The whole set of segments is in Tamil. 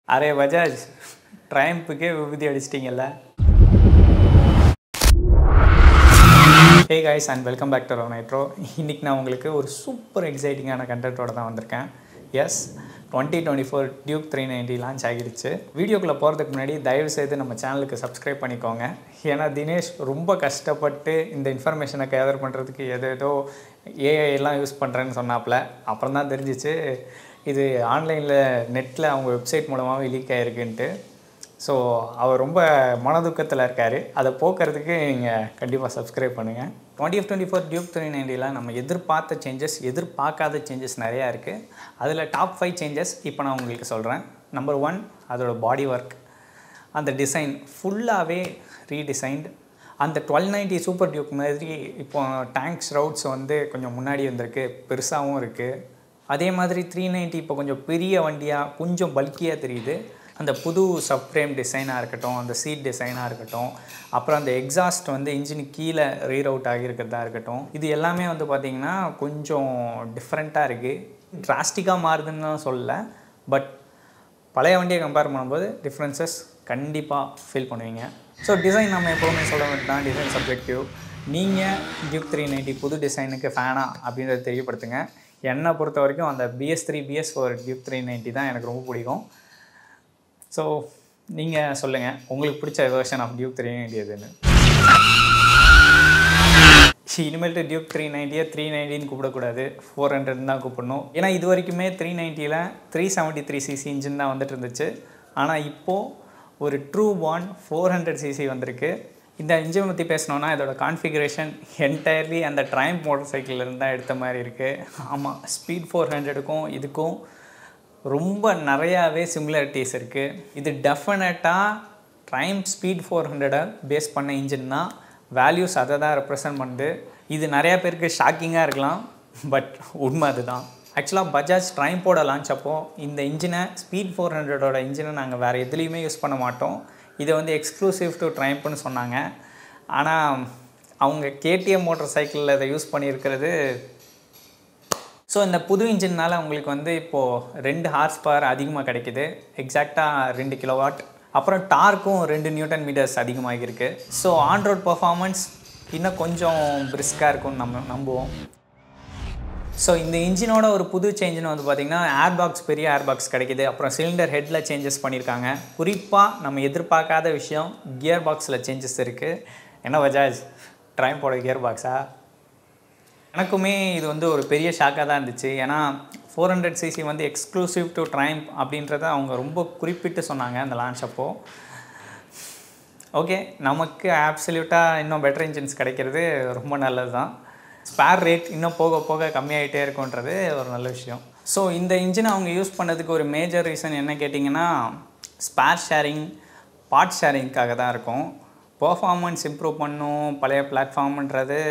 அரே பஜாஜ் ட்ரையம்புக்கே விபூதி அடிச்சிட்டிங்கல்ல hey guys and welcome back to ரோ நைட்ரோ இன்றைக்கி நான் உங்களுக்கு ஒரு சூப்பர் எக்ஸைட்டிங்கான கண்டென்ட்டோட தான் வந்திருக்கேன் yes twenty twenty four Duke three ninety launch ஆகிடுச்சு வீடியோக்குள்ளே போகிறதுக்கு முன்னாடி தயவு செய்து நம்ம சேனலுக்கு சப்ஸ்கிரைப் பண்ணிக்கோங்க ஏன்னா தினேஷ் ரொம்ப கஷ்டப்பட்டு இந்த இன்ஃபர்மேஷனை கேதர் பண்ணுறதுக்கு எது ஏதோ ஏஐ எல்லாம் யூஸ் பண்ணுறேன்னு சொன்னாப்புல அப்புறம் தான் தெரிஞ்சிச்சு இது ஆன்லைனில் நெட்டில் அவங்க வெப்சைட் மூலமாகவே லீக் ஆகிருக்குன்ட்டு ஸோ அவர் ரொம்ப மனதுக்கத்தில் இருக்கார் அதை போக்குறதுக்கு நீங்கள் கண்டிப்பாக சப்ஸ்கிரைப் பண்ணுங்கள் twenty twenty four Duke three நைன்டியில் நம்ம எதிர்பார்த்த சேஞ்சஸ் எதிர்பார்க்காத சேஞ்சஸ் நிறையா இருக்குது அதில் டாப் ஃபைவ் சேஞ்சஸ் இப்போ நான் உங்களுக்கு சொல்கிறேன் நம்பர் ஒன் அதோட பாடி ஒர்க் அந்த டிசைன் ஃபுல்லாகவே ரீடிசைன்டு அந்த டுவெல் நைன்ட்டி சூப்பர் டியூக் மாதிரி இப்போ டேங்க்ஸ் ரவுட்ஸ் வந்து கொஞ்சம் முன்னாடி வந்திருக்கு பெருசாகவும் இருக்குது அதே மாதிரி த்ரீ நைன்ட்டி இப்போ கொஞ்சம் பெரிய வண்டியாக கொஞ்சம் பல்கியாக தெரியுது அந்த புது சப்ஃப்ரேம் டிசைனாக இருக்கட்டும் அந்த சீட் டிசைனாக இருக்கட்டும் அப்புறம் அந்த எக்ஸாஸ்ட் வந்து இன்ஜினுக்கு கீழே ரீர் அவுட் ஆகியிருக்கிறதா இருக்கட்டும் இது எல்லாமே வந்து பார்த்திங்கன்னா கொஞ்சம் டிஃப்ரெண்ட்டாக இருக்குது டிராஸ்டிக்காக மாறுதுன்னு சொல்லல பட் பழைய வண்டியை கம்பேர் பண்ணும்போது டிஃப்ரென்சஸ் கண்டிப்பாக ஃபீல் பண்ணுவீங்க ஸோ டிசைன் நம்ம எப்போவுமே சொல்ல வேண்டாம் டிசைன் சப்ஜெக்டிவ் நீங்கள் டியூக் த்ரீ நைன்ட்டி புது டிசைனுக்கு ஃபேனா அப்படின்றத தெரியப்படுத்துங்க என்னை பொறுத்த வரைக்கும் அந்த BS three BS four Duke three ninety தான் எனக்கு ரொம்ப பிடிக்கும் ஸோ நீங்கள் சொல்லுங்கள் உங்களுக்கு பிடிச்ச version of Duke three ninety எதுன்னு இனிமேல்ட்டு டியூக் த்ரீ நைன்ட்டியை த்ரீ நைன்ட்டின்னு கூப்பிடக்கூடாது ஃபோர் ஹண்ட்ரட் தான் கூப்பிடணும் ஏன்னா இது வரைக்குமே த்ரீ நைன்ட்டியில் three seventy three CC engine தான் வந்துட்டு இருந்துச்சு ஆனால் இப்போது ஒரு ட்ரூ பான் ஃபோர் ஹண்ட்ரட் சிசி வந்திருக்கு இந்த இன்ஜின் பற்றி பேசணுன்னா இதோட கான்ஃபிகரேஷன் என்டையர்லி அந்த ட்ரைம் மோட்டர் சைக்கிள்லேருந்து தான் எடுத்த மாதிரி இருக்குது ஆமாம் ஸ்பீட் ஃபோர் ஹண்ட்ரடுக்கும் இதுக்கும் ரொம்ப நிறையாவே சிமிலாரிட்டிஸ் இருக்குது இது டெஃபினட்டாக ட்ரைம் ஸ்பீட் ஃபோர் ஹண்ட்ரடை பேஸ் பண்ண இன்ஜின் தான் வேல்யூஸ் அதை தான் ரெப்ரசன்ட் பண்ணுது இது நிறையா பேருக்கு ஷாக்கிங்காக இருக்கலாம் பட் உண்மை அதுதான் ஆக்சுவலாக பஜாஜ் ட்ரைம்போட லான்ச் அப்போ இந்த இன்ஜினை ஸ்பீட் ஃபோர் ஹண்ட்ரடோட இன்ஜினை நாங்கள் வேறு எதுலேயுமே யூஸ் பண்ண மாட்டோம் இதை வந்து எக்ஸ்க்ளூசிவ் டு ட்ரைம்ப்னு சொன்னாங்க ஆனால் அவங்க கேடிஎம் மோட்டர் சைக்கிளில் இதை யூஸ் பண்ணியிருக்கிறது ஸோ இந்த புது இன்ஜின்னால் உங்களுக்கு வந்து இப்போது ரெண்டு ஹார்ஸ் பவர் அதிகமாக கிடைக்குது எக்ஸாக்டாக ரெண்டு கிலோவாட் அப்புறம் டார்க்கும் ரெண்டு நியூட்டன் மீட்டர்ஸ் அதிகமாகிருக்கு ஸோ ஆன் ரோட் பர்ஃபார்மன்ஸ் இன்னும் கொஞ்சம் பிரிஸ்காக இருக்கும்னு நம்ம நம்புவோம் ஸோ இந்த இன்ஜினோட ஒரு புது சேஞ்சுன்னு வந்து பார்த்திங்கன்னா ஏர் பாக்ஸ் பெரிய ஏர் பாக்ஸ் கிடைக்கிது அப்புறம் சிலிண்டர் ஹெட்டில் சேஞ்சஸ் பண்ணியிருக்காங்க குறிப்பாக நம்ம எதிர்பார்க்காத விஷயம் கியர் பாக்ஸில் சேஞ்சஸ் இருக்குது என்ன பஜாஜ் ட்ரைம் போட கியர் பாக்ஸா எனக்குமே இது வந்து ஒரு பெரிய ஷாக்காக தான் இருந்துச்சு ஏன்னா ஃபோர் ஹண்ட்ரட் சிசி வந்து எக்ஸ்க்ளூசிவ் டு ட்ரைம் அப்படின்றத அவங்க ரொம்ப குறிப்பிட்டு சொன்னாங்க அந்த லான்ச் அப்போது ஓகே நமக்கு ஆப்சல்யூட்டாக இன்னும் பெட்டர் இன்ஜின்ஸ் கிடைக்கிறது ரொம்ப நல்லது தான் ஸ்பேர் ரேட் இன்னும் போக போக கம்மியாகிட்டே இருக்குன்றது ஒரு நல்ல விஷயம் ஸோ இந்த இன்ஜினை அவங்க யூஸ் பண்ணதுக்கு ஒரு மேஜர் ரீசன் என்ன கேட்டிங்கன்னா ஸ்பேர் ஷேரிங் பார்ட் ஷேரிங்க்காக தான் இருக்கும் பர்ஃபார்மன்ஸ் இம்ப்ரூவ் பண்ணும் பழைய பிளாட்ஃபார்ம்ன்றது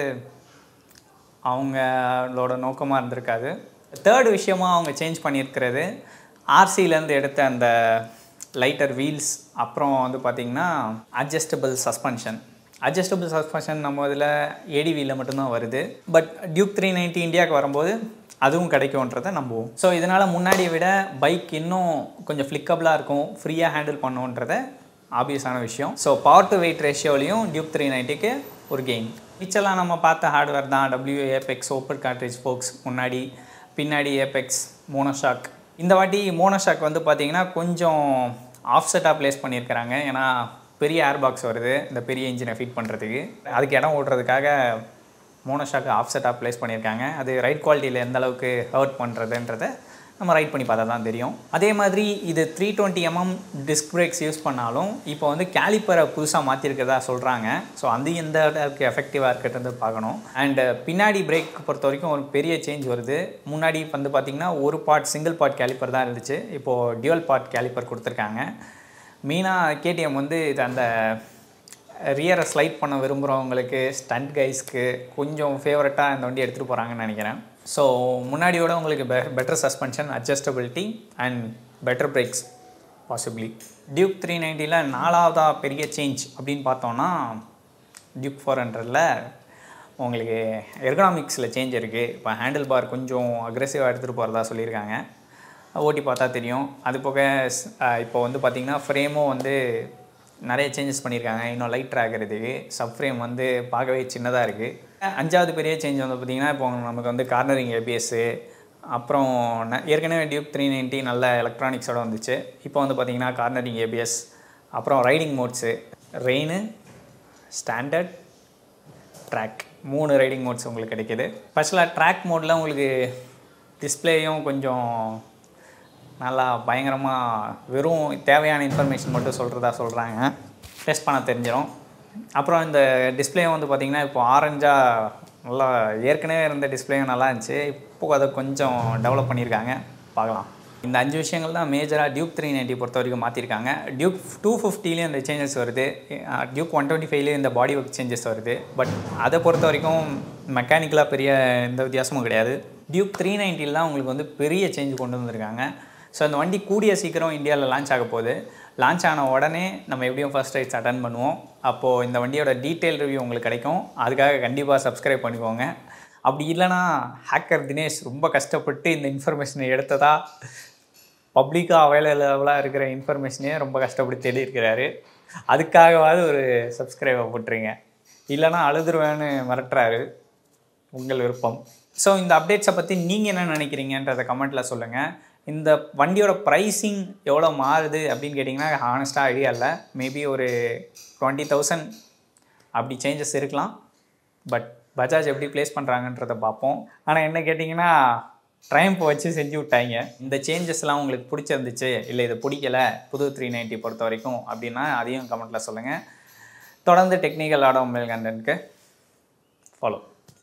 அவங்களோட நோக்கமாக இருந்திருக்காது தேர்ட் விஷயமாக அவங்க சேஞ்ச் பண்ணியிருக்கிறது ஆர்சியிலேருந்து எடுத்த அந்த லைட்டர் வீல்ஸ் அப்புறம் வந்து பார்த்திங்கன்னா அட்ஜஸ்டபிள் சஸ்பென்ஷன் அட்ஜஸ்டபிள் சஸ்பென்ஷன் நம்ம இதில் ஏடிவியில் மட்டும்தான் வருது பட் டியூக் த்ரீ நைன்ட்டி இந்தியாவுக்கு வரும்போது அதுவும் கிடைக்கும்ன்றதை நம்புவோம் ஸோ இதனால் முன்னாடியை விட பைக் இன்னும் கொஞ்சம் ஃப்ளிக்கபிளாக இருக்கும் ஃப்ரீயாக ஹேண்டில் பண்ணுன்றத ஆப்வியஸான விஷயம் ஸோ பவர் டு வெயிட் ரேஷியோலையும் டியூக் த்ரீ நைன்ட்டிக்கு ஒரு கெயின் மிச்செல்லாம் நம்ம பார்த்த ஹார்ட்வேர் தான் W Apex open cartridge forks முன்னாடி பின்னாடி ஏபெக்ஸ் மோனோஷாக் இந்த வாட்டி மோனோஷாக் வந்து பார்த்திங்கன்னா கொஞ்சம் ஆஃப்செட்டாக ப்ளேஸ் பண்ணியிருக்கிறாங்க ஏன்னா பெரிய ஏர் பாக்ஸ் வருது இந்த பெரிய இன்ஜினை ஃபிட் பண்ணுறதுக்கு அதுக்கு இடம் ஓட்டுறதுக்காக மோனோஷாக்கு ஆஃப்செட்டாக ப்ளேஸ் பண்ணியிருக்காங்க அது ரைட் குவாலிட்டியில் எந்த அளவுக்கு ஹர்ட் பண்ணுறதுன்றதை நம்ம ரைட் பண்ணி பார்த்தா தான் தெரியும் அதே மாதிரி இது three twenty MM disc brakes use பண்ணாலும் இப்போ வந்து கேலிப்பரை புதுசாக மாற்றிருக்கிறதா சொல்கிறாங்க ஸோ அது எந்த அளவுக்கு எஃபெக்டிவாக இருக்கிறது பார்க்கணும் அண்டு பின்னாடி பிரேக் பொறுத்த வரைக்கும் ஒரு பெரிய சேஞ்ச் வருது முன்னாடி வந்து பார்த்திங்கன்னா ஒரு பார்ட் சிங்கிள் பார்ட் கேலிப்பர் தான் இருந்துச்சு இப்போது டியூவல் பார்ட் கேலிப்பர் கொடுத்துருக்காங்க மெயினாக கேடிஎம் வந்து இது அந்த ரியரை ஸ்லைட் பண்ண விரும்புகிறவங்களுக்கு ஸ்டண்ட் கைஸ்க்கு கொஞ்சம் ஃபேவரட்டாக இந்த வண்டி எடுத்துகிட்டு போகிறாங்கன்னு நினைக்கிறேன் ஸோ முன்னாடியோட உங்களுக்கு பெ better suspension adjustability and better brakes possibly Duke three நைன்ட்டியில் நாலாவதாக பெரிய சேஞ்ச் அப்படின்னு பார்த்தோன்னா டியூக் ஃபோர் ஹண்ட்ரடில் உங்களுக்கு எர்கனாமிக்ஸில் சேஞ்ச் இருக்குது இப்போ ஹேண்டில் பார் கொஞ்சம் அக்ரெசிவாக எடுத்துகிட்டு போகிறதா சொல்லியிருக்காங்க ஓட்டி பார்த்தா தெரியும் அது போக ஸ்- அஹ் இப்போ வந்து பார்த்திங்கன்னா ஃப்ரேமும் வந்து நிறைய சேஞ்சஸ் பண்ணியிருக்காங்க இன்னும் லைட் ஆகிறதுக்கு சப் ஃப்ரேம் வந்து பார்க்கவே சின்னதாக இருக்குது அஞ்சாவது பெரிய சேஞ்ச் வந்து பார்த்திங்கன்னா இப்போ நமக்கு வந்து கார்னரிங் ஏபிஎஸ்ஸு அப்புறம் ந- ஏற்கனவே டியூப் த்ரீ நைன்ட்டி நல்ல எலக்ட்ரானிக்ஸோட வந்துச்சு இப்போ வந்து பார்த்திங்கன்னா கார்னரிங் ஏபிஎஸ் அப்புறம் riding modes rain standard track மூணு ரைடிங் மோட்ஸ் உங்களுக்கு கிடைக்கிது ஸ்பெஷலாக ட்ராக் மோடில் உங்களுக்கு டிஸ்ப்ளேயும் கொஞ்சம் நல்லா பயங்கரமாக வெறும் தேவையான இன்ஃபர்மேஷன் மட்டும் சொல்கிறதா சொல்கிறாங்க டெஸ்ட் பண்ண தெரிஞ்சிடும் அப்புறம் இந்த டிஸ்ப்ளே வந்து பார்த்திங்கன்னா இப்போ ஆரஞ்சாக நல்லா ஏற்கனவே இருந்த டிஸ்ப்ளேயும் நல்லா இருந்துச்சு இப்போ அதை கொஞ்சம் டெவலப் பண்ணியிருக்காங்க பார்க்கலாம் இந்த அஞ்சு விஷயங்கள் தான் மேஜராக டியூக் த்ரீ நைன்ட்டி பொறுத்த வரைக்கும் மாற்றிருக்காங்க டியூக் டூ ஃபிஃப்டிலையும் இந்த சேஞ்சஸ் வருது டியூக் ஒன் டுவெண்ட்டி ஃபைவ்லேயும் இந்த பாடி ஒர்க் சேஞ்சஸ் வருது பட் அதை பொறுத்த வரைக்கும் மெக்கானிக்கலாக பெரிய எந்த வித்தியாசமும் கிடையாது டியூக் த்ரீ நைன்ட்டியில் தான் உங்களுக்கு வந்து பெரிய சேஞ்ச் கொண்டு வந்திருக்காங்க ஸோ அந்த வண்டி கூடிய சீக்கிரம் இந்தியாவில் லான்ச் ஆக போகுது லான்ச் ஆன உடனே நம்ம எப்படியும் ஃபர்ஸ்ட் ரைட்ஸ் அட்டன் பண்ணுவோம் அப்போது இந்த வண்டியோட டீட்டெயில் ரிவ்யூ உங்களுக்கு கிடைக்கும் அதுக்காக கண்டிப்பாக சப்ஸ்கிரைப் பண்ணிக்கோங்க அப்படி இல்லைனா ஹேக்கர் தினேஷ் ரொம்ப கஷ்டப்பட்டு இந்த இன்ஃபர்மேஷனை எடுத்ததா பப்ளிக்காக அவைலபிளாக இருக்கிற இன்ஃபர்மேஷனே ரொம்ப கஷ்டப்பட்டு தேடி இருக்கிறாரு அதுக்காகவாவது ஒரு சப்ஸ்கிரைபை போட்டுருங்க இல்லைனா அழுதுருவேன்னு மிரட்டுறாரு உங்கள் விருப்பம் ஸோ இந்த அப்டேட்ஸை பற்றி நீங்கள் என்ன நினைக்கிறீங்கன்றதை கமெண்ட்டில் சொல்லுங்கள் இந்த வண்டியோட ப்ரைஸிங் எவ்வளோ மாறுது அப்படின்னு கேட்டிங்கன்னா ஹானஸ்ட்டாக ஐடியா இல்லை மேபி ஒரு டுவெண்ட்டி தௌசண்ட் அப்படி சேஞ்சஸ் இருக்கலாம் பட் பஜாஜ் எப்படி ப்ளேஸ் பண்ணுறாங்கன்றத பார்ப்போம் ஆனால் என்ன கேட்டிங்கன்னா ட்ரைம்ப் வச்சு செஞ்சு விட்டாங்க இந்த சேஞ்சஸ்லாம் உங்களுக்கு பிடிச்சிருந்துச்சு இல்லை இது பிடிக்கல புது த்ரீ நைன்ட்டி பொறுத்த வரைக்கும் அப்படின்னா அதையும் கமெண்ட்டில் சொல்லுங்கள் தொடர்ந்து டெக்னிக்கல் ஆடோமொபைல் கண்டென்ட்க்கு ஃபாலோ